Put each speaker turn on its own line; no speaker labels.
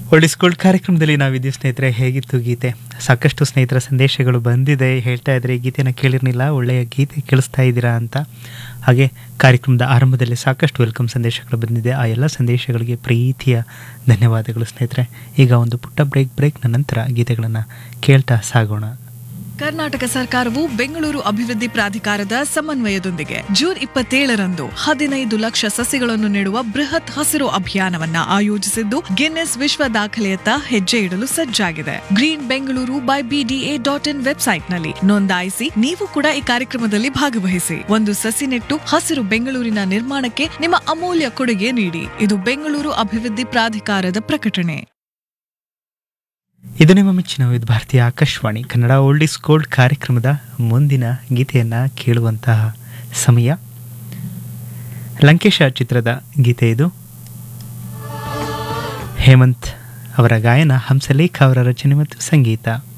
ಒಳ್ಳೆ ಸ್ಕೂಲ್ ಕಾರ್ಯಕ್ರಮದಲ್ಲಿ ನಾವಿದ್ದೀವಿ ಸ್ನೇಹಿತರೆ ಹೇಗಿತ್ತು ಗೀತೆ ಸಾಕಷ್ಟು ಸ್ನೇಹಿತರ ಸಂದೇಶಗಳು ಬಂದಿದೆ ಹೇಳ್ತಾ ಇದ್ರೆ ಈ ಗೀತೆನ ಕೇಳಿರ್ಲಿಲ್ಲ ಒಳ್ಳೆಯ ಗೀತೆ ಕೇಳಿಸ್ತಾ ಇದ್ದೀರಾ ಅಂತ ಹಾಗೆ ಕಾರ್ಯಕ್ರಮದ ಆರಂಭದಲ್ಲಿ ಸಾಕಷ್ಟು ವೆಲ್ಕಮ್ ಸಂದೇಶಗಳು ಬಂದಿದೆ ಆ ಎಲ್ಲ ಸಂದೇಶಗಳಿಗೆ ಪ್ರೀತಿಯ ಧನ್ಯವಾದಗಳು ಸ್ನೇಹಿತರೆ ಈಗ ಒಂದು ಪುಟ್ಟ ಬ್ರೇಕ್ ಬ್ರೇಕ್ನ ನಂತರ ಗೀತೆಗಳನ್ನು ಕೇಳ್ತಾ ಸಾಗೋಣ
ಕರ್ನಾಟಕ ಸರ್ಕಾರವು ಬೆಂಗಳೂರು ಅಭಿವೃದ್ಧಿ ಪ್ರಾಧಿಕಾರದ ಸಮನ್ವಯದೊಂದಿಗೆ ಜೂನ್ ಇಪ್ಪತ್ತೇಳರಂದು ಹದಿನೈದು ಲಕ್ಷ ಸಸಿಗಳನ್ನು ನೆಡುವ ಬೃಹತ್ ಹಸಿರು ಅಭಿಯಾನವನ್ನ ಆಯೋಜಿಸಿದ್ದು ಗಿನ್ನೆಸ್ ವಿಶ್ವ ದಾಖಲೆಯತ್ತ ಹೆಜ್ಜೆ ಇಡಲು ಸಜ್ಜಾಗಿದೆ green Bengaluru by BDA dot in ವೆಬ್ಸೈಟ್ನಲ್ಲಿ ನೋಂದಾಯಿಸಿ ನೀವು ಕೂಡ ಈ ಕಾರ್ಯಕ್ರಮದಲ್ಲಿ ಭಾಗವಹಿಸಿ ಒಂದು ಸಸಿ ನೆಟ್ಟು ಹಸಿರು ಬೆಂಗಳೂರಿನ ನಿರ್ಮಾಣಕ್ಕೆ ನಿಮ್ಮ ಅಮೂಲ್ಯ ಕೊಡುಗೆ ನೀಡಿ ಇದು ಬೆಂಗಳೂರು ಅಭಿವೃದ್ಧಿ ಪ್ರಾಧಿಕಾರದ ಪ್ರಕಟಣೆ
ಇದು ನಿಮ್ಮ ಮೆಚ್ಚಿನ Vividh Bharati Akashvani Kannada old is gold ಕಾರ್ಯಕ್ರಮದ ಮುಂದಿನ ಗೀತೆಯನ್ನು ಕೇಳುವಂತಹ ಸಮಯ ಲಂಕೇಶ ಚಿತ್ರದ ಗೀತೆ ಇದು ಹೇಮಂತ್ ಅವರ ಗಾಯನ ಹಂಸಲೇಖ ಅವರ ರಚನೆ ಮತ್ತು ಸಂಗೀತ